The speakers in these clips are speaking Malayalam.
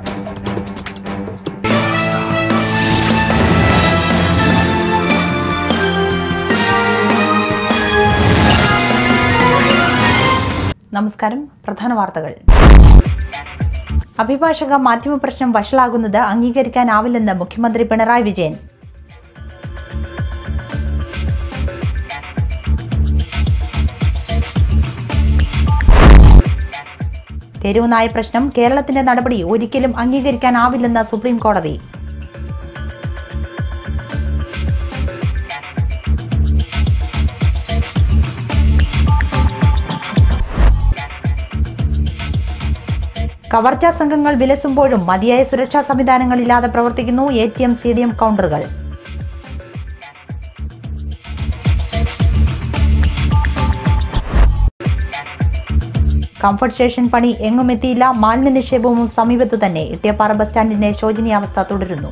നമസ്കാരം പ്രധാന വാർത്തകൾ അഭിഭാഷക മാധ്യമപ്രശ്നം വഷളാകുന്നത് അംഗീകരിക്കാനാവില്ലെന്ന് മുഖ്യമന്ത്രി പിണറായി വിജയൻ തെരുവുനായ പ്രശ്നം കേരളത്തിന്റെ നടപടി ഒരിക്കലും അംഗീകരിക്കാനാവില്ലെന്ന് സുപ്രീം കോടതി കവർച്ചാ സംഘങ്ങൾ വിലസുമ്പോഴും മതിയായ സുരക്ഷാ സംവിധാനങ്ങളില്ലാതെ പ്രവർത്തിക്കുന്നു A T M C D M കൗണ്ടറുകൾ കംഫർട്ട് സ്റ്റേഷൻ പണി എങ്ങും എത്തിയില്ല മാലിന്യ നിക്ഷേപവും സമീപത്ത് തന്നെ ഇട്ടിയപ്പാറ ബസ് സ്റ്റാൻഡിന്റെ ശോചനീയാവസ്ഥ തുടരുന്നു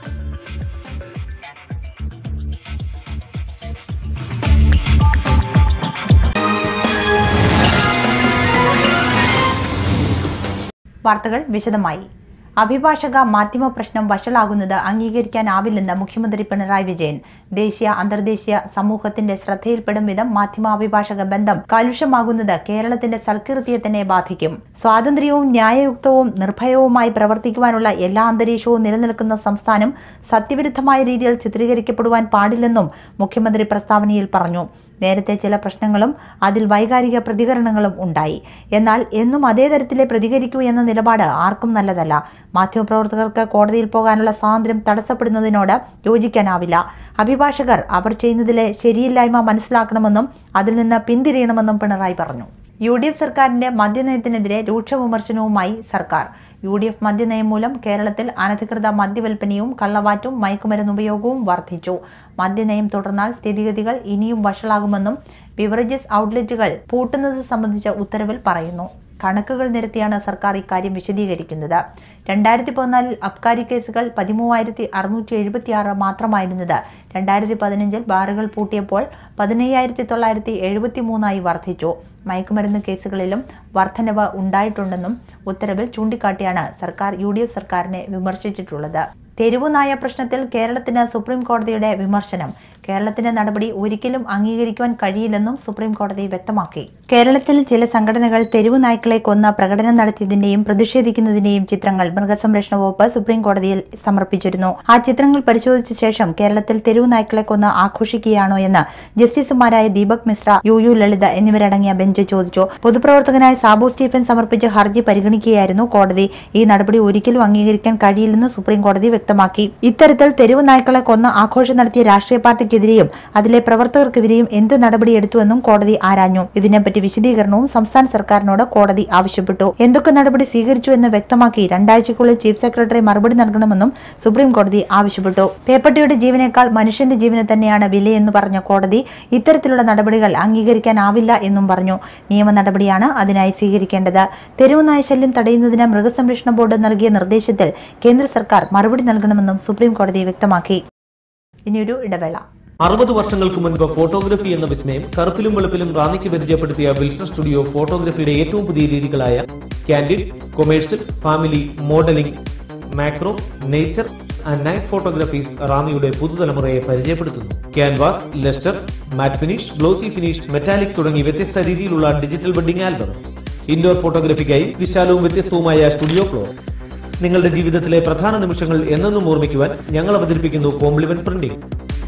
വാർത്തകൾ വിശദമായി അഭിഭാഷക മാധ്യമ പ്രശ്നം വഷളാകുന്നത് അംഗീകരിക്കാനാവില്ലെന്ന് മുഖ്യമന്ത്രി പിണറായി വിജയൻ ദേശീയ അന്തർദേശീയ സമൂഹത്തിന്റെ ശ്രദ്ധയിൽപ്പെടും വിധം മാധ്യമ അഭിഭാഷക ബന്ധം കലുഷമാകുന്നത് കേരളത്തിന്റെ സൽകീർത്തിയെ തന്നെ ബാധിക്കും സ്വാതന്ത്ര്യവും ന്യായയുക്തവും നിർഭയവുമായി പ്രവർത്തിക്കുവാനുള്ള എല്ലാ അന്തരീക്ഷവും നിലനിൽക്കുന്ന സംസ്ഥാനം സത്യവിരുദ്ധമായ രീതിയിൽ ചിത്രീകരിക്കപ്പെടുവാൻ പാടില്ലെന്നും മുഖ്യമന്ത്രി പ്രസ്താവനയിൽ പറഞ്ഞു നേരത്തെ ചില പ്രശ്നങ്ങളും അതിൽ വൈകാരിക പ്രതികരണങ്ങളും ഉണ്ടായി എന്നാൽ എന്നും അതേ തരത്തിലെ പ്രതികരിക്കൂ എന്ന നിലപാട് ആർക്കും നല്ലതല്ല മാധ്യമപ്രവർത്തകർക്ക് കോടതിയിൽ പോകാനുള്ള സ്വാതന്ത്ര്യം തടസ്സപ്പെടുന്നതിനോട് യോജിക്കാനാവില്ല അഭിഭാഷകർ അവർ ചെയ്യുന്നതിലെ ശരിയില്ലായ്മ മനസ്സിലാക്കണമെന്നും അതിൽ നിന്ന് പിന്തിരിയണമെന്നും പിണറായി പറഞ്ഞു യു ഡി എഫ് സർക്കാരിന്റെ മദ്യനയത്തിനെതിരെ രൂക്ഷ വിമർശനവുമായി സർക്കാർ യു ഡി എഫ് മദ്യനയം മൂലം കേരളത്തിൽ അനധികൃത മദ്യവിൽപ്പനയും കള്ളവാറ്റും മയക്കുമരുന്ന് ഉപയോഗവും വർദ്ധിച്ചു മദ്യനയം തുടർന്നാൽ സ്ഥിതിഗതികൾ ഇനിയും വഷളാകുമെന്നും ബിവറേജസ് ഔട്ട്ലെറ്റുകൾ പൂട്ടുന്നത് സംബന്ധിച്ച ഉത്തരവിൽ പറയുന്നു കണക്കുകൾ നിരത്തിയാണ് സർക്കാർ ഇക്കാര്യം വിശദീകരിക്കുന്നത് രണ്ടായിരത്തി പതിനാലിൽ അബ്കാരി കേസുകൾ പതിമൂവായിരത്തി അറുന്നൂറ്റി എഴുപത്തി ആറ് മാത്രമായിരുന്നത് രണ്ടായിരത്തി പതിനഞ്ചിൽ ബാറുകൾ പൂട്ടിയപ്പോൾ പതിനയ്യായിരത്തി തൊള്ളായിരത്തി എഴുപത്തി മൂന്നായി വർദ്ധിച്ചു മയക്കുമരുന്ന് കേസുകളിലും വർധനവ് ഉണ്ടായിട്ടുണ്ടെന്നും ഉത്തരവിൽ ചൂണ്ടിക്കാട്ടിയാണ് സർക്കാർ യു ഡി എഫ് സർക്കാരിനെ വിമർശിച്ചിട്ടുള്ളത് തെരുവുനായ പ്രശ്നത്തിൽ കേരളത്തിന് സുപ്രീം കോടതിയുടെ വിമർശനം കേരളത്തിന്റെ നടപടി ഒരിക്കലും അംഗീകരിക്കുവാൻ കഴിയില്ലെന്നും സുപ്രീം കോടതി വ്യക്തമാക്കി കേരളത്തിൽ ചില സംഘടനകൾ തെരുവു നായ്ക്കളെ കൊന്ന പ്രകടനം നടത്തിയതിന്റെയും പ്രതിഷേധിക്കുന്നതിന്റെയും ചിത്രങ്ങൾ മൃഗസംരക്ഷണ വകുപ്പ് സുപ്രീം കോടതിയിൽ സമർപ്പിച്ചിരുന്നു ആ ചിത്രങ്ങൾ പരിശോധിച്ച ശേഷം കേരളത്തിൽ തെരുവു നായ്ക്കളെ കൊന്ന് ആഘോഷിക്കുകയാണോ എന്ന് ജസ്റ്റിസുമാരായ ദീപക് മിശ്ര യു യു ലളിത എന്നിവരടങ്ങിയ ബെഞ്ച് ചോദിച്ചു പൊതുപ്രവർത്തകനായ സാബു സ്റ്റീഫൻ സമർപ്പിച്ച ഹർജി പരിഗണിക്കുകയായിരുന്നു കോടതി ഈ നടപടി ഒരിക്കലും അംഗീകരിക്കാൻ കഴിയില്ലെന്ന് സുപ്രീം കോടതി വ്യക്തമാക്കി ഇത്തരത്തിൽ തെരുവു നായ്ക്കളെ കൊന്ന് ആഘോഷം നടത്തിയ രാഷ്ട്രീയ പാർട്ടിക്കെതിരെയും അതിലെ പ്രവർത്തകർക്കെതിരെയും എന്ത് നടപടിയെടുത്തുവെന്നും കോടതി ആരാഞ്ഞു ഇതിനെപ്പറ്റി വിശദീകരണവും സംസ്ഥാന സർക്കാരിനോട് കോടതി ആവശ്യപ്പെട്ടു എന്തൊക്കെ നടപടി സ്വീകരിച്ചു എന്ന് വ്യക്തമാക്കി രണ്ടാഴ്ചയ്ക്കുള്ളിൽ ചീഫ് സെക്രട്ടറി മറുപടി നൽകണമെന്നും സുപ്രീം കോടതി ആവശ്യപ്പെട്ടു പേപ്പട്ടിയുടെ ജീവനേക്കാൾ മനുഷ്യന്റെ ജീവന് തന്നെയാണ് വിലയെന്ന് പറഞ്ഞ കോടതി ഇത്തരത്തിലുള്ള നടപടികൾ അംഗീകരിക്കാനാവില്ല എന്നും പറഞ്ഞു നിയമ നടപടിയാണ് അതിനായി സ്വീകരിക്കേണ്ടത് തെരുവുനായ ശല്യം തടയുന്നതിന് മൃഗസംരക്ഷണ ബോർഡ് നൽകിയ നിർദ്ദേശത്തിൽ കേന്ദ്ര സർക്കാർ മറുപടി നൽകണമെന്നും സുപ്രീം കോടതി വ്യക്തമാക്കി ഇനിയൊരു ഇടവേള അറുപത് വർഷങ്ങൾക്ക് മുൻപ് ഫോട്ടോഗ്രഫി എന്ന വിസ്മയം കറുപ്പിലും വെളുപ്പിലും റാന്നിക്ക് പരിചയപ്പെടുത്തിയ വിൽസൺ സ്റ്റുഡിയോ ഫോട്ടോഗ്രഫിയുടെ ഏറ്റവും പുതിയ രീതികളായ candid commercial family modelling macro nature and night photographies റാന്നിയുടെ പുതുതലമുറയെ പരിചയപ്പെടുത്തുന്നു canvas lustre matte finish glossy finish metallic തുടങ്ങി വ്യത്യസ്ത രീതിയിലുള്ള ഡിജിറ്റൽ വെഡിംഗ് ആൽബംസ് ഇൻഡോർ ഫോട്ടോഗ്രഫിക്കായി വിശാലവും വ്യത്യസ്തവുമായ സ്റ്റുഡിയോ ഫ്ലോർ നിങ്ങളുടെ ജീവിതത്തിലെ പ്രധാന നിമിഷങ്ങൾ എന്നെന്നും ഓർമ്മിക്കുവാൻ ഞങ്ങൾ അവതരിപ്പിക്കുന്നു കോംപ്ലിമെന്റ് പ്രിന്റിംഗ്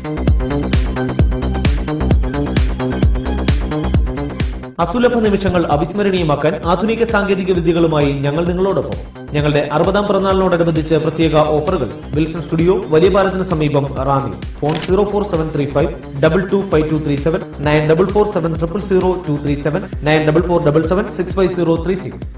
അസുലഭ നിമിഷങ്ങൾ അവിസ്മരണീയമാക്കാൻ ആധുനിക സാങ്കേതിക വിദ്യകളുമായി ഞങ്ങൾ നിങ്ങളോടൊപ്പം ഞങ്ങളുടെ അറുപതാം പിറന്നാളിനോടനുബന്ധിച്ച് പ്രത്യേക ഓഫറുകൾ വിൽസൺ സ്റ്റുഡിയോ വലിയ പാലത്തിന് സമീപം Ranni phone zero four seven three five double two five two three seven nine double four seven triple zero two three seven nine double four double seven six five zero three six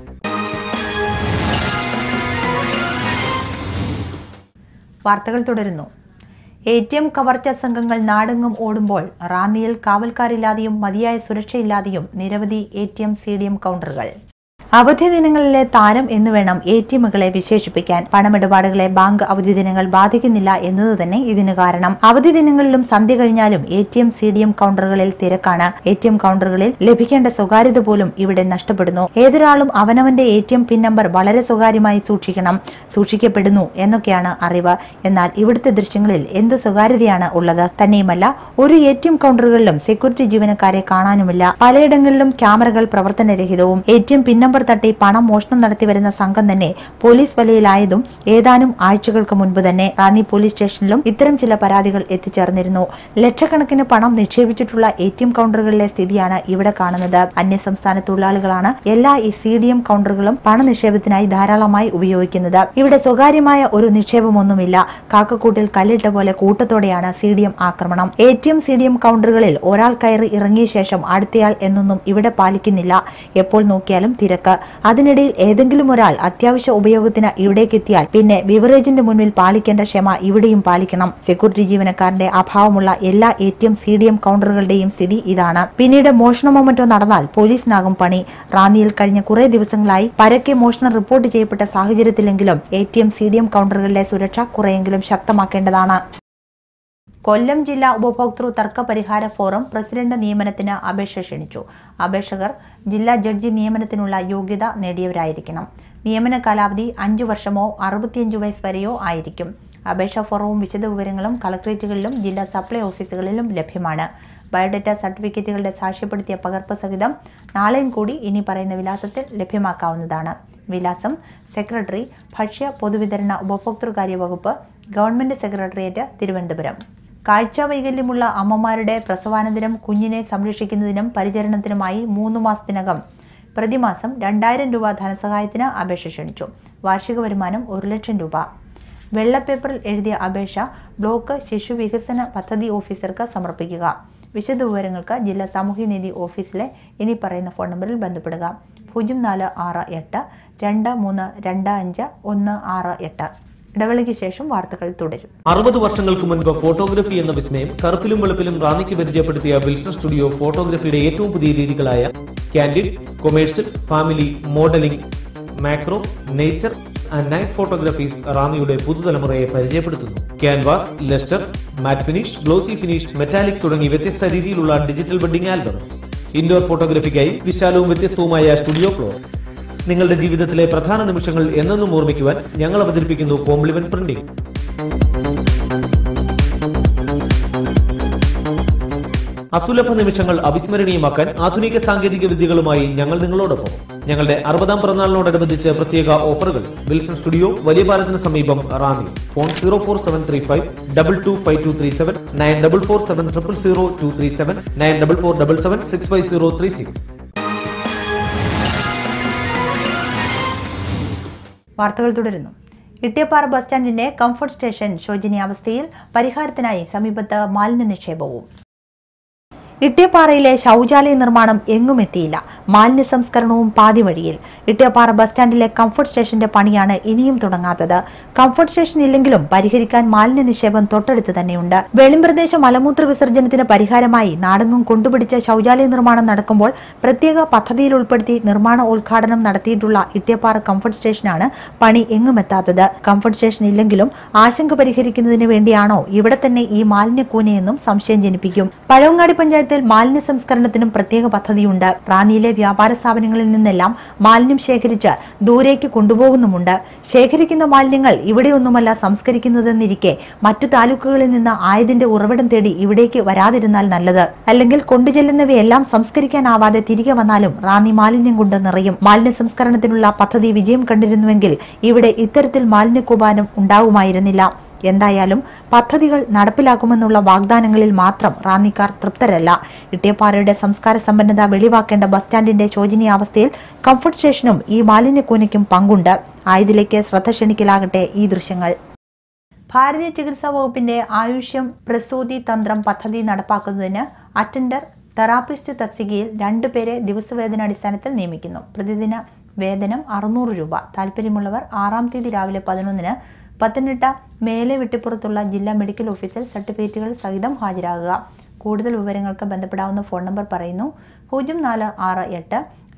വാർത്തകൾ തുടരുന്നു എ ടി എം കവർച്ചാ സംഘങ്ങൾ നാടെങ്ങും ഓടുമ്പോൾ റാന്നിയിൽ കാവൽക്കാരില്ലാതെയും മതിയായ സുരക്ഷയില്ലാതെയും നിരവധി A T M C D M കൗണ്ടറുകൾ അവധി ദിനങ്ങളിലെ താരം എന്ന് വേണം എ ടി എമ്മുകളെ വിശേഷിപ്പിക്കാൻ പണമിടപാടുകളെ ബാങ്ക് അവധി ദിനങ്ങൾ ബാധിക്കുന്നില്ല എന്നത് തന്നെ ഇതിന് കാരണം അവധി ദിനങ്ങളിലും സന്ധ്യ കഴിഞ്ഞാലും A T M C D M കൗണ്ടറുകളിൽ തിരക്കാണ് എ ടി എം കൗണ്ടറുകളിൽ ലഭിക്കേണ്ട സ്വകാര്യത പോലും ഇവിടെ നഷ്ടപ്പെടുന്നു ഏതൊരാളും അവനവന്റെ A T M pin number വളരെ സ്വകാര്യമായി സൂക്ഷിക്കണം സൂക്ഷിക്കപ്പെടുന്നു എന്നൊക്കെയാണ് അറിവ് എന്നാൽ ഇവിടുത്തെ ദൃശ്യങ്ങളിൽ എന്തു സ്വകാര്യതയാണ് ഉള്ളത് തന്നെയുമല്ല ഒരു എ ടി എം കൗണ്ടറുകളിലും സെക്യൂരിറ്റി ജീവനക്കാരെ കാണാനുമില്ല പലയിടങ്ങളിലും ക്യാമറകൾ പ്രവർത്തനരഹിതവും A T M pin number തട്ടി പണം മോഷണം നടത്തി വരുന്ന സംഘം തന്നെ പോലീസ് വലയിലായതും ഏതാനും ആഴ്ചകൾക്ക് മുൻപ് തന്നെ റാന്നി പോലീസ് സ്റ്റേഷനിലും ഇത്തരം ചില പരാതികൾ എത്തിച്ചേർന്നിരുന്നു ലക്ഷക്കണക്കിന് പണം നിക്ഷേപിച്ചിട്ടുള്ള എ ടി എം കൗണ്ടറുകളിലെ സ്ഥിതിയാണ് ഇവിടെ കാണുന്നത് അന്യസംസ്ഥാന തൊഴിലാളികളാണ് എല്ലാ ഈ സി ഡി എം കൗണ്ടറുകളും പണനിക്ഷേപത്തിനായി ധാരാളമായി ഉപയോഗിക്കുന്നത് ഇവിടെ സ്വകാര്യമായ ഒരു നിക്ഷേപമൊന്നുമില്ല കാക്കക്കൂട്ടിൽ കല്ലിട്ട പോലെ കൂട്ടത്തോടെയാണ് സി ഡി എം ആക്രമണം A T M C D M കൗണ്ടറുകളിൽ ഒരാൾ കയറി ഇറങ്ങിയ ശേഷം അടുത്തയാൾ എന്നൊന്നും ഇവിടെ പാലിക്കുന്നില്ല എപ്പോൾ നോക്കിയാലും തിരക്ക് അതിനിടയിൽ ഏതെങ്കിലും ഒരാൾ അത്യാവശ്യ ഉപയോഗത്തിന് ഇവിടേക്ക് എത്തിയാൽ പിന്നെ ബിവറേജിന്റെ മുന്നിൽ പാലിക്കേണ്ട ക്ഷമ ഇവിടെയും പാലിക്കണം സെക്യൂരിറ്റി ജീവനക്കാരന്റെ അഭാവമുള്ള എല്ലാ A T M C D M കൗണ്ടറുകളുടെയും സ്ഥിതി ഇതാണ് പിന്നീട് മോഷണമോ മറ്റോ നടന്നാൽ പോലീസിനാകും പണി റാന്നിയിൽ കഴിഞ്ഞ കുറെ ദിവസങ്ങളായി പരക്കെ മോഷണം റിപ്പോർട്ട് ചെയ്യപ്പെട്ട സാഹചര്യത്തിലെങ്കിലും A T M C D M കൗണ്ടറുകളിലെ സുരക്ഷ കുറെയെങ്കിലും ശക്തമാക്കേണ്ടതാണ് കൊല്ലം ജില്ലാ ഉപഭോക്തൃ തർക്ക പരിഹാര ഫോറം പ്രസിഡന്റ് നിയമനത്തിന് അപേക്ഷ ക്ഷണിച്ചു അപേക്ഷകർ ജില്ലാ ജഡ്ജി നിയമനത്തിനുള്ള യോഗ്യത നേടിയവരായിരിക്കണം നിയമന കാലാവധി അഞ്ചു വർഷമോ അറുപത്തിയഞ്ചു വയസ്സ് വരെയോ ആയിരിക്കും അപേക്ഷാ ഫോറവും വിശദവിവരങ്ങളും കളക്ടറേറ്റുകളിലും ജില്ലാ സപ്ലൈ ഓഫീസുകളിലും ലഭ്യമാണ് ബയോഡാറ്റ സർട്ടിഫിക്കറ്റുകളുടെ സാക്ഷ്യപ്പെടുത്തിയ പകർപ്പ് സഹിതം നാളെയും കൂടി ഇനി പറയുന്ന വിലാസത്തിൽ ലഭ്യമാക്കാവുന്നതാണ് വിലാസം സെക്രട്ടറി ഭക്ഷ്യ പൊതുവിതരണ ഉപഭോക്തൃകാര്യ വകുപ്പ് ഗവൺമെന്റ് സെക്രട്ടേറിയറ്റ് തിരുവനന്തപുരം കാഴ്ച വൈകല്യമുള്ള അമ്മമാരുടെ പ്രസവാനന്തരം കുഞ്ഞിനെ സംരക്ഷിക്കുന്നതിനും പരിചരണത്തിനുമായി മൂന്ന് മാസത്തിനകം പ്രതിമാസം രണ്ടായിരം രൂപ ധനസഹായത്തിന് അപേക്ഷ ക്ഷണിച്ചു വാർഷിക വരുമാനം ഒരു ലക്ഷം രൂപ വെള്ളപ്പേപ്പറിൽ എഴുതിയ അപേക്ഷ ബ്ലോക്ക് ശിശു വികസന പദ്ധതി ഓഫീസർക്ക് സമർപ്പിക്കുക വിശദവിവരങ്ങൾക്ക് ജില്ലാ സാമൂഹ്യനീതി ഓഫീസിലെ ഇനി പറയുന്ന ഫോൺ നമ്പറിൽ ബന്ധപ്പെടുക പൂജ്യം നാല് ആറ് എട്ട് രണ്ട് മൂന്ന് രണ്ട് അഞ്ച് ഒന്ന് ആറ് എട്ട് ഇടവേളയ്ക്ക് ശേഷം വാർത്തകൾ തുടരും അറുപത് വർഷങ്ങൾക്ക് മുൻപ് ഫോട്ടോഗ്രഫി എന്ന വിസ്മയം കറുപ്പിലും വെളുപ്പിലും റാന്നിക്ക് പരിചയപ്പെടുത്തിയ വിൽസൺ സ്റ്റുഡിയോ ഫോട്ടോഗ്രഫിയുടെ ഏറ്റവും പുതിയ രീതികളായ candid commercial family modelling macro nature and night photographies റാന്നിയുടെ പുതുതലമുറയെ പരിചയപ്പെടുത്തുന്നു canvas lustre matte finish glossy finish metallic തുടങ്ങി വ്യത്യസ്ത രീതിയിലുള്ള ഡിജിറ്റൽ വെഡിംഗ് ആൽബംസ് ഇൻഡോർ ഫോട്ടോഗ്രഫിക്കായി വിശാലവും വ്യത്യസ്തവുമായ സ്റ്റുഡിയോ ഫ്ലോർ നിങ്ങളുടെ ജീവിതത്തിലെ പ്രധാന നിമിഷങ്ങൾ എന്നെന്നും ഓർമ്മിക്കുവാൻ ഞങ്ങൾ അവതരിപ്പിക്കുന്നു കോംപ്ലിമെന്റ് പ്രിന്റിംഗ് അസുലഭ നിമിഷങ്ങൾ അവിസ്മരണീയമാക്കാൻ ആധുനിക സാങ്കേതിക വിദ്യകളുമായി ഞങ്ങൾ നിങ്ങളോടൊപ്പം ഞങ്ങളുടെ അറുപതാം പിറന്നാളിനോടനുബന്ധിച്ച് പ്രത്യേക ഓഫറുകൾ വിൽസൺ സ്റ്റുഡിയോ വലിയ പാലത്തിന് സമീപം Ranni phone zero four seven three five double two five two three seven nine double four seven triple zero two three seven nine double four double seven six five zero three six വാർത്തകൾ തുടരുന്നു ഇട്ടിയപ്പാറ ബസ് സ്റ്റാൻഡിന്റെ കംഫർട്ട് സ്റ്റേഷൻ ശോചനീയാവസ്ഥയിൽ പരിഹാരത്തിനായി സമീപത്ത് മാലിന്യ നിക്ഷേപവും ഇട്ടിയപ്പാറയിലെ ശൗചാലയ നിർമ്മാണം എങ്ങും എത്തിയില്ല മാലിന്യ സംസ്കരണവും പാതി വഴിയിൽ ഇട്ടിയപ്പാറ ബസ് സ്റ്റാൻഡിലെ കംഫർട്ട് സ്റ്റേഷന്റെ പണിയാണ് ഇനിയും തുടങ്ങാത്തത് കംഫർട്ട് സ്റ്റേഷൻ ഇല്ലെങ്കിലും പരിഹരിക്കാൻ മാലിന്യ നിക്ഷേപം തൊട്ടടുത്ത് തന്നെയുണ്ട് വെളിമ്പ്രദേശ മലമൂത്ര വിസർജനത്തിന് പരിഹാരമായി നാടെങ്ങും കൊണ്ടുപിടിച്ച ശൗചാലയ നിർമ്മാണം നടക്കുമ്പോൾ പ്രത്യേക പദ്ധതിയിൽ ഉൾപ്പെടുത്തി നിർമ്മാണ ഉദ്ഘാടനം നടത്തിയിട്ടുള്ള ഇട്ടിയപ്പാറ കംഫർട്ട് സ്റ്റേഷനാണ് പണി എങ്ങും എത്താത്തത് കംഫർട്ട് സ്റ്റേഷൻ ഇല്ലെങ്കിലും ആശങ്ക പരിഹരിക്കുന്നതിന് വേണ്ടിയാണോ ഇവിടെ തന്നെ ഈ മാലിന്യ കൂനയെന്നും സംശയം ജനിപ്പിക്കും പഴവങ്ങാടി പഞ്ചായത്തിൽ മാലിന്യ സംസ്കരണത്തിനും പ്രത്യേക പദ്ധതിയുണ്ട് റാന്നിയിലെ വ്യാപാര സ്ഥാപനങ്ങളിൽ നിന്നെല്ലാം മാലിന്യം ശേഖരിച്ച് ദൂരേക്ക് കൊണ്ടുപോകുന്നുമുണ്ട് ശേഖരിക്കുന്ന മാലിന്യങ്ങൾ ഇവിടെയൊന്നുമല്ല സംസ്കരിക്കുന്നതെന്നിരിക്കെ മറ്റു താലൂക്കുകളിൽ നിന്ന് ആയതിന്റെ ഉറവിടം തേടി ഇവിടേക്ക് വരാതിരുന്നാൽ നല്ലത് അല്ലെങ്കിൽ കൊണ്ടുചെല്ലുന്നവയെല്ലാം സംസ്കരിക്കാനാവാതെ തിരികെ വന്നാലും റാന്നി മാലിന്യം കൊണ്ട് നിറയും മാലിന്യ സംസ്കരണത്തിനുള്ള പദ്ധതി വിജയം കണ്ടിരുന്നുവെങ്കിൽ ഇവിടെ ഇത്തരത്തിൽ മാലിന്യ കൂപാനം ഉണ്ടാവുമായിരുന്നില്ല എന്തായാലും പദ്ധതികൾ നടപ്പിലാക്കുമെന്നുള്ള വാഗ്ദാനങ്ങളിൽ മാത്രം റാന്നിക്കാർ തൃപ്തരല്ല ഇട്ടിയപ്പാറയുടെ സംസ്കാര സമ്പന്നത വെളിവാക്കേണ്ട ബസ് സ്റ്റാൻഡിന്റെ ശോചനീയാവസ്ഥയിൽ കംഫർട്ട് സ്റ്റേഷനും ഈ മാലിന്യക്കൂനയ്ക്കും പങ്കുണ്ട് ആയതിലേക്ക് ശ്രദ്ധ ക്ഷണിക്കലാകട്ടെ ഈ ദൃശ്യങ്ങൾ ഭാരതീയ ചികിത്സാ വകുപ്പിന്റെ ആയുഷ്യം പ്രസൂതി തന്ത്രം പദ്ധതി നടപ്പാക്കുന്നതിന് അറ്റൻഡർ തെറാപ്പിസ്റ്റ് തസ്തികയിൽ രണ്ടുപേരെ ദിവസവേതന അടിസ്ഥാനത്തിൽ നിയമിക്കുന്നു പ്രതിദിന വേതനം അറുന്നൂറ് രൂപ താല്പര്യമുള്ളവർ ആറാം തീയതി രാവിലെ പതിനൊന്നിന് പത്തനംതിട്ട മേലെ വെട്ടിപ്പുറത്തുള്ള ജില്ലാ മെഡിക്കൽ ഓഫീസിൽ സർട്ടിഫിക്കറ്റുകൾ സഹിതം ഹാജരാകുക കൂടുതൽ വിവരങ്ങൾക്ക് ബന്ധപ്പെടാവുന്ന ഫോൺ നമ്പർ പറയുന്നു പൂജ്യം നാല് ആറ് എട്ട്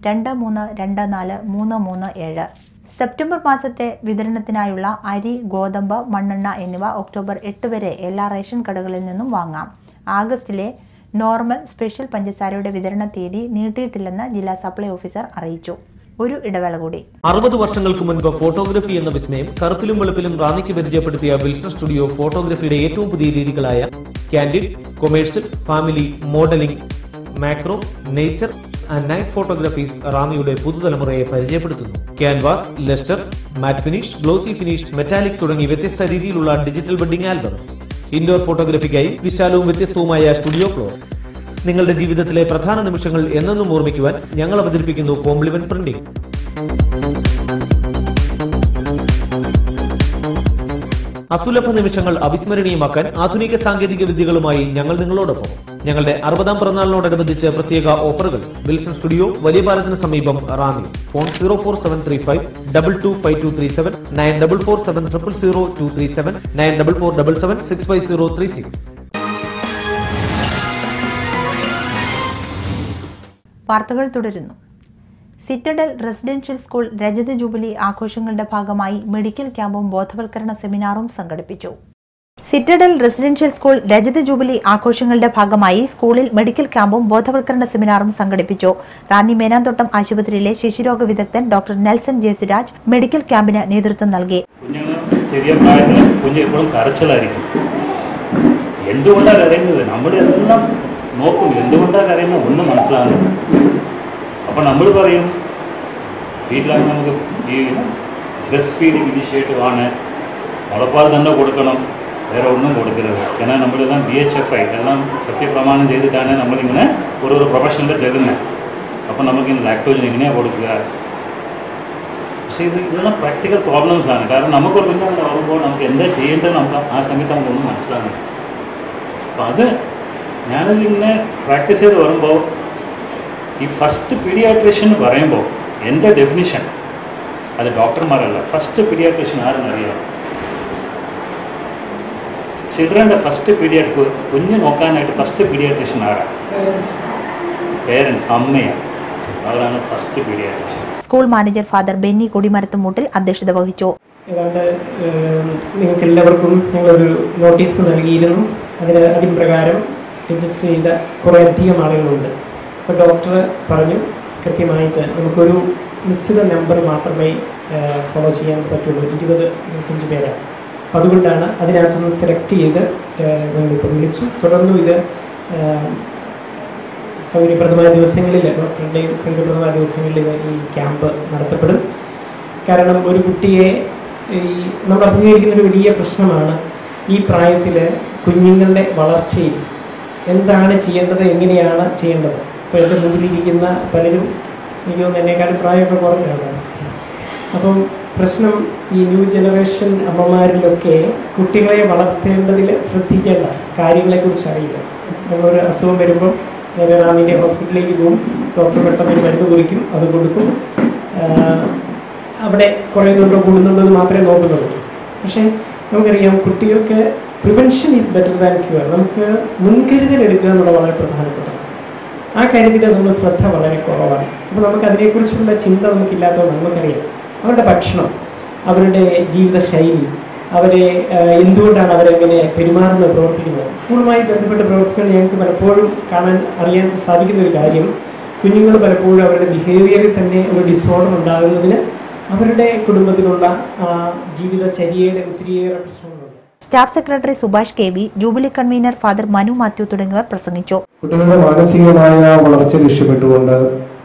രണ്ട് മൂന്ന് രണ്ട് നാല് മൂന്ന് മൂന്ന് ഏഴ് സെപ്റ്റംബർ മാസത്തെ വിതരണത്തിനായുള്ള അരി ഗോതമ്പ് മണ്ണെണ്ണ എന്നിവ ഒക്ടോബർ എട്ട് വരെ എല്ലാ റേഷൻ കടകളിൽ നിന്നും വാങ്ങാം ആഗസ്റ്റിലെ നോർമൽ സ്പെഷ്യൽ പഞ്ചസാരയുടെ വിതരണ തീയതി നീട്ടിയിട്ടില്ലെന്ന് ജില്ലാ സപ്ലൈ ഓഫീസർ അറിയിച്ചു ഒരു ഇടവേള കൂടി അറുപത് വർഷങ്ങൾക്ക് മുൻപ് ഫോട്ടോഗ്രഫി എന്ന വിസ്മയം കറുപ്പിലും വെളുപ്പിലും റാന്നിക്ക് പരിചയപ്പെടുത്തിയ വിൽസൺ സ്റ്റുഡിയോ ഫോട്ടോഗ്രഫിയുടെ ഏറ്റവും പുതിയ രീതികളായ candid commercial family modelling macro nature and night photographies റാന്നിയുടെ പുതുതലമുറയെ പരിചയപ്പെടുത്തുന്നു canvas lustre matte finish glossy finish metallic തുടങ്ങി വ്യത്യസ്ത രീതിയിലുള്ള ഡിജിറ്റൽ വെഡിംഗ് ആൽബംസ് ഇൻഡോർ ഫോട്ടോഗ്രഫിക്കായി വിശാലവും വ്യത്യസ്തവുമായ സ്റ്റുഡിയോ ഫ്ലോർ നിങ്ങളുടെ ജീവിതത്തിലെ പ്രധാന നിമിഷങ്ങൾ എന്നെന്നും ഓർമ്മിക്കുവാൻ ഞങ്ങൾ അവതരിപ്പിക്കുന്നു കോംപ്ലിമെന്റ് പ്രിന്റിംഗ് അസുലഭ നിമിഷങ്ങൾ അവിസ്മരണീയമാക്കാൻ ആധുനിക സാങ്കേതിക വിദ്യകളുമായി ഞങ്ങൾ നിങ്ങളോടൊപ്പം ഞങ്ങളുടെ അറുപതാം പിറന്നാളിനോടനുബന്ധിച്ച് പ്രത്യേക ഓഫറുകൾ വിൽസൺ സ്റ്റുഡിയോ വലിയ പാലത്തിന് സമീപം Ranni phone zero four seven three five double two five two three seven nine double four seven triple zero two three seven nine double four double seven six five zero three six വാർത്തകൾ തുടരുന്നു സിറ്റഡൽ റെസിഡൻഷ്യൽ സ്കൂൾ രജത ജൂബിലി ആഘോഷങ്ങളുടെ ഭാഗമായി മെഡിക്കൽ ക്യാമ്പും ബോധവൽക്കരണ സെമിനാറും സംഘടിപ്പിച്ചു സിറ്റഡൽ റെസിഡൻഷ്യൽ സ്കൂൾ രജത ജൂബിലി ആഘോഷങ്ങളുടെ ഭാഗമായി സ്കൂളിൽ മെഡിക്കൽ ക്യാമ്പും ബോധവൽക്കരണ സെമിനാറും സംഘടിപ്പിച്ചു റാന്നി മേനാന്തോട്ടം ആശുപത്രിയിലെ ശിശുരോഗ വിദഗ്ധൻ ഡോക്ടർ നെൽസൺ ജയസുരാജ് മെഡിക്കൽ ക്യാമ്പിന് നേതൃത്വം നൽകി കുഞ്ഞുങ്ങൾ ചെറിയ പ്രായത്തിൽ കുഞ്ഞ് എപ്പോഴും കരച്ചിലായിരിക്കും എന്തുകൊണ്ടാണ് കരയുന്നത് നമ്മളെല്ലാം നോക്കും എന്തുകൊണ്ടാണ് കരയുന്നത് ഒന്നും മനസ്സിലാകുന്നില്ല അപ്പോൾ നമ്മൾ പറയും വീട്ടിലാണ് നമുക്ക് ഈ ബ്രസ്റ്റ് ഫീഡിങ് ഇനിഷ്യേറ്റീവ് ആണ് മുളപ്പാൽ തന്നെ കൊടുക്കണം വേറെ ഒന്നും കൊടുക്കരുത് കാരണം നമ്മളെല്ലാം ബി എച്ച് എഫ് ഐ എല്ലാം സത്യപ്രമാണം ചെയ്തിട്ടാണ് നമ്മളിങ്ങനെ ഓരോരോ പ്രൊഫഷനിൽ ചെല്ലുന്നത് അപ്പോൾ നമുക്കിങ്ങനെ ലാക്ടോജൻ എങ്ങനെയാണ് കൊടുക്കുക പക്ഷേ ഇത് ഇതെല്ലാം പ്രാക്ടിക്കൽ പ്രോബ്ലംസ് ആണ് കാരണം നമുക്കൊരു കുഞ്ഞുണ്ടാവുമ്പോൾ നമുക്ക് എന്താ ചെയ്യേണ്ടത് നമുക്ക് ആ സമയത്ത് നമുക്കൊന്നും മനസ്സിലാകുന്നില്ല അപ്പോൾ അത് ഞാനതിങ്ങനെ പ്രാക്ടീസ് ചെയ്ത് വരുമ്പോൾ ഈ ഫസ്റ്റ് പീഡിയാട്രീഷ്യൻ എന്ന് പറയുമ്പോൾ എൻ്റെ ഡെഫിനിഷൻ അത് ഡോക്ടർമാരല്ല ഫസ്റ്റ് പീഡിയാട്രീഷ്യൻ ആരെന്നറിയാം ചിൽഡ്രൻ്റെ ഫസ്റ്റ് പീഡിയാട്രി കുഞ്ഞ് നോക്കാനായിട്ട് ഫസ്റ്റ് പീഡിയാട്രീഷ്യൻ ആരാ പേരൻസ് അമ്മയാണ് അവരാണ് first paediatrician school manager father Benny Kodimarathumoottil അധ്യക്ഷത വഹിച്ചു ഏതാണ്ട് നിങ്ങൾക്ക് എല്ലാവർക്കും ഞങ്ങളൊരു നോട്ടീസ് നൽകിയിരുന്നു അതിന് അതിൻ പ്രകാരം രജിസ്റ്റർ ചെയ്ത കുറേ അധികം ആളുകളുണ്ട് അപ്പോൾ ഡോക്ടർ പറഞ്ഞു കൃത്യമായിട്ട് നമുക്കൊരു നിശ്ചിത നമ്പർ മാത്രമേ ഫോളോ ചെയ്യാൻ പറ്റുള്ളൂ ഇരുപത് ഇരുപത്തഞ്ച് പേരാണ് അപ്പം അതുകൊണ്ടാണ് അതിനകത്തുനിന്ന് സെലക്ട് ചെയ്ത് ഏഹ്, ഞങ്ങളിപ്പോൾ വിളിച്ചു തുടർന്നും ഇത് ഏഹ്, സൗകര്യപ്രദമായ ദിവസങ്ങളിൽ ഡോക്ടറുടെയും സൗകര്യപ്രദമായ ദിവസങ്ങളിൽ ഇത് ഈ ക്യാമ്പ് നടത്തപ്പെടും കാരണം ഒരു കുട്ടിയെ ഈ നമ്മൾ അഭിമുഖീകരിക്കുന്ന ഒരു വലിയ പ്രശ്നമാണ് ഈ പ്രായത്തിൽ കുഞ്ഞുങ്ങളുടെ വളർച്ചയിൽ എന്താണ് ചെയ്യേണ്ടത് എങ്ങനെയാണ് ചെയ്യേണ്ടത് ഇപ്പോൾ എൻ്റെ മുമ്പിലിരിക്കുന്ന പലരും എനിക്ക് തോന്നുന്നു എന്നെക്കാളും പ്രായമൊക്കെ കുറഞ്ഞാണ് അപ്പം പ്രശ്നം ഈ ന്യൂ ജനറേഷൻ അമ്മമാരിലൊക്കെ കുട്ടികളെ വളർത്തേണ്ടതിൽ ശ്രദ്ധിക്കേണ്ട കാര്യങ്ങളെക്കുറിച്ച് അറിയില്ല നമ്മളൊരു അസുഖം വരുമ്പോൾ നേരെ റാമിൻ്റെ ഹോസ്പിറ്റലിലേക്ക് പോകും ഡോക്ടർ പെട്ടെന്ന് ഒരു മരുന്ന് കുറിക്കും അത് കൊടുക്കും ആഹ് അവിടെ കുറയുന്നുണ്ടോ കൂടുന്നുണ്ടോ എന്ന് മാത്രമേ നോക്കുന്നുള്ളൂ പക്ഷേ നമുക്കറിയാം കുട്ടികൾക്ക് prevention is better than cure നമുക്ക് മുൻകരുതൽ എടുക്കുക എന്നുള്ളത് വളരെ പ്രധാനപ്പെട്ടതാണ് ആ കാര്യത്തിൽ നമ്മൾ ശ്രദ്ധ വളരെ കുറവാണ് അപ്പോൾ നമുക്ക് അതിനെക്കുറിച്ചുള്ള ചിന്ത നമുക്കില്ലാത്തതുകൊണ്ട് നമുക്കറിയാം അവരുടെ ഭക്ഷണം അവരുടെ ജീവിതശൈലി അവരെ ആഹ്, എന്തുകൊണ്ടാണ് അവരെങ്ങനെ പെരുമാറുന്നത് പ്രവർത്തിക്കുന്നത് സ്കൂളുമായി ബന്ധപ്പെട്ട് പ്രവർത്തിക്കുന്നത് ഞങ്ങൾക്ക് പലപ്പോഴും കാണാൻ അറിയാൻ സാധിക്കുന്ന ഒരു കാര്യം കുഞ്ഞുങ്ങൾ പലപ്പോഴും അവരുടെ ബിഹേവിയറിൽ തന്നെ ഒരു ഡിസോർഡർ ഉണ്ടാകുന്നതിന് അവരുടെ കുടുംബത്തിലുള്ള ആ, ജീവിതചര്യയുടെ ഒത്തിരിയേറെ പ്രശ്നങ്ങളുണ്ട് staff secretary Subhash K B jubilee convener father Manu Mathew തുടങ്ങിയവർ പ്രസംഗിച്ചു കുട്ടികളുടെ മാനസികമായ വളർച്ച ലക്ഷ്യമിട്ടുകൊണ്ട്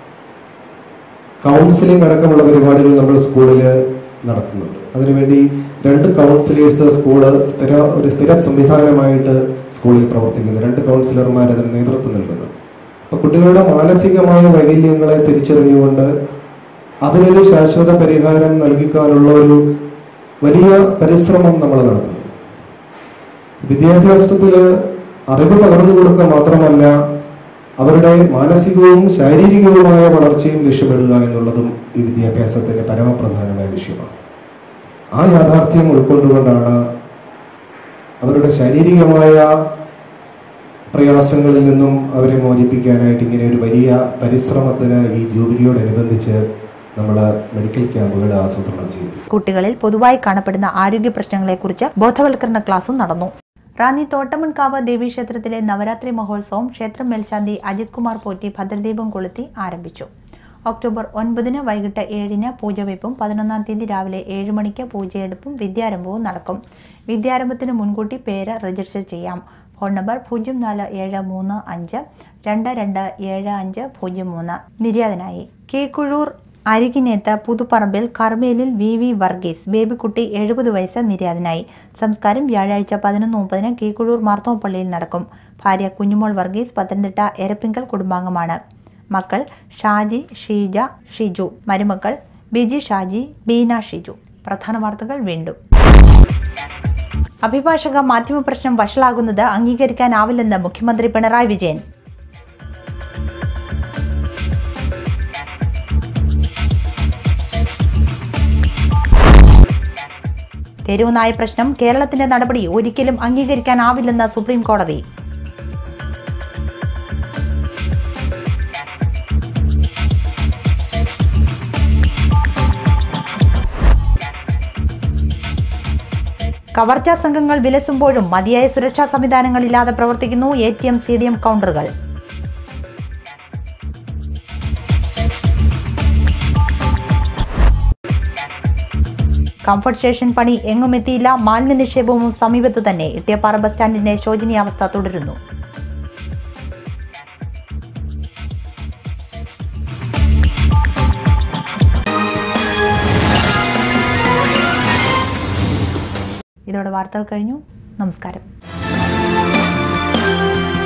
കൗൺസിലിംഗ് അടക്കമുള്ള പരിപാടികൾ നമ്മൾ സ്കൂളിൽ നടത്തുന്നുണ്ട് അതിനുവേണ്ടി രണ്ട് കൗൺസിലേഴ്സ് സ്കൂള് സ്ഥിര ഒരു സ്ഥിര സംവിധാനമായിട്ട് സ്കൂളിൽ പ്രവർത്തിക്കുന്നു രണ്ട് കൗൺസിലർമാർ അതിന് നേതൃത്വം നൽകുന്നു അപ്പോൾ കുട്ടികളുടെ മാനസികമായ വൈകല്യങ്ങളെ തിരിച്ചറിഞ്ഞുകൊണ്ട് അതിനൊരു ശാശ്വത പരിഹാരം നൽകിക്കാനുള്ള ഒരു വലിയ പരിശ്രമം നമ്മൾ നടത്തുന്നു വിദ്യാഭ്യാസത്തിൽ അറിവ് പകർന്നു കൊടുക്കുക മാത്രമല്ല അവരുടെ മാനസികവും ശാരീരികവുമായ വളർച്ചയും ലക്ഷ്യമിടുക എന്നുള്ളതും ഈ വിദ്യാഭ്യാസത്തിന്റെ പരമപ്രധാനമായ വിഷയമാണ് ആ യാഥാർത്ഥ്യം ഉൾക്കൊണ്ടുകൊണ്ടാണ് അവരുടെ ശാരീരികമായ പ്രയാസങ്ങളിൽ നിന്നും അവരെ മോചിപ്പിക്കാനായിട്ട് ഇങ്ങനെ ഒരു വലിയ പരിശ്രമത്തിന് ഈ ജൂബിലിയോടനുബന്ധിച്ച് നമ്മൾ മെഡിക്കൽ ക്യാമ്പുകൾ ആസൂത്രണം ചെയ്തു കുട്ടികളിൽ പൊതുവായി കാണപ്പെടുന്ന ആരോഗ്യ പ്രശ്നങ്ങളെക്കുറിച്ച് ബോധവൽക്കരണ ക്ലാസും നടന്നു റാന്നി തോട്ടമൺകാവ് ദേവീക്ഷേത്രത്തിലെ നവരാത്രി മഹോത്സവം ക്ഷേത്രം മേൽശാന്തി അജിത് കുമാർ പോറ്റി ഭദ്രദീപം കൊളുത്തി ആരംഭിച്ചു ഒക്ടോബർ ഒൻപതിന് വൈകിട്ട് ഏഴിന് പൂജവയ്പും പതിനൊന്നാം തീയതി രാവിലെ ഏഴ് മണിക്ക് പൂജയെടുപ്പും വിദ്യാരംഭവും നടക്കും വിദ്യാരംഭത്തിന് മുൻകൂട്ടി പേര് രജിസ്റ്റർ ചെയ്യാം ഫോൺ നമ്പർ പൂജ്യം നാല് ഏഴ് മൂന്ന് അഞ്ച് രണ്ട് രണ്ട് ഏഴ് അഞ്ച് പൂജ്യം മൂന്ന് നിര്യാതനായി കീക്കുഴൂർ അരികിനേത്ത് പുതുപ്പറമ്പിൽ കർമേലിൽ വി വി വർഗീസ് ബേബിക്കുട്ടി എഴുപത് വയസ്സ് നിര്യാതനായി സംസ്കാരം വ്യാഴാഴ്ച പതിനൊന്ന് മുപ്പതിന് കീക്കുഴൂർ മാർത്തോപ്പള്ളിയിൽ നടക്കും ഭാര്യ കുഞ്ഞുമോൾ വർഗീസ് പത്തനംതിട്ട എരപ്പിങ്കൽ കുടുംബാംഗമാണ് മക്കൾ ഷാജി ഷീജ ഷിജു മരുമക്കൾ ബിജി ഷാജി ബീന ഷിജു പ്രധാന വാർത്തകൾ വീണ്ടും അഭിഭാഷക മാധ്യമപ്രശ്നം വഷളാകുന്നത് അംഗീകരിക്കാനാവില്ലെന്ന് മുഖ്യമന്ത്രി പിണറായി വിജയൻ തെരുവുനായ പ്രശ്നം കേരളത്തിന്റെ നടപടി ഒരിക്കലും അംഗീകരിക്കാനാവില്ലെന്ന് സുപ്രീം കോടതി കവർച്ചാ സംഘങ്ങൾ വിലസുമ്പോഴും മതിയായ സുരക്ഷാ സംവിധാനങ്ങളില്ലാതെ പ്രവർത്തിക്കുന്നു A T M C D M കൗണ്ടറുകൾ കംഫർട്ട് സ്റ്റേഷൻ പണി എങ്ങും എത്തിയില്ല മാലിന്യ നിക്ഷേപവും സമീപത്ത് തന്നെ ഇട്ടിയപ്പാറ ബസ് സ്റ്റാൻഡിന്റെ ശോചനീയാവസ്ഥ തുടരുന്നു ഇതോടെ വാർത്തകൾ കഴിഞ്ഞു നമസ്കാരം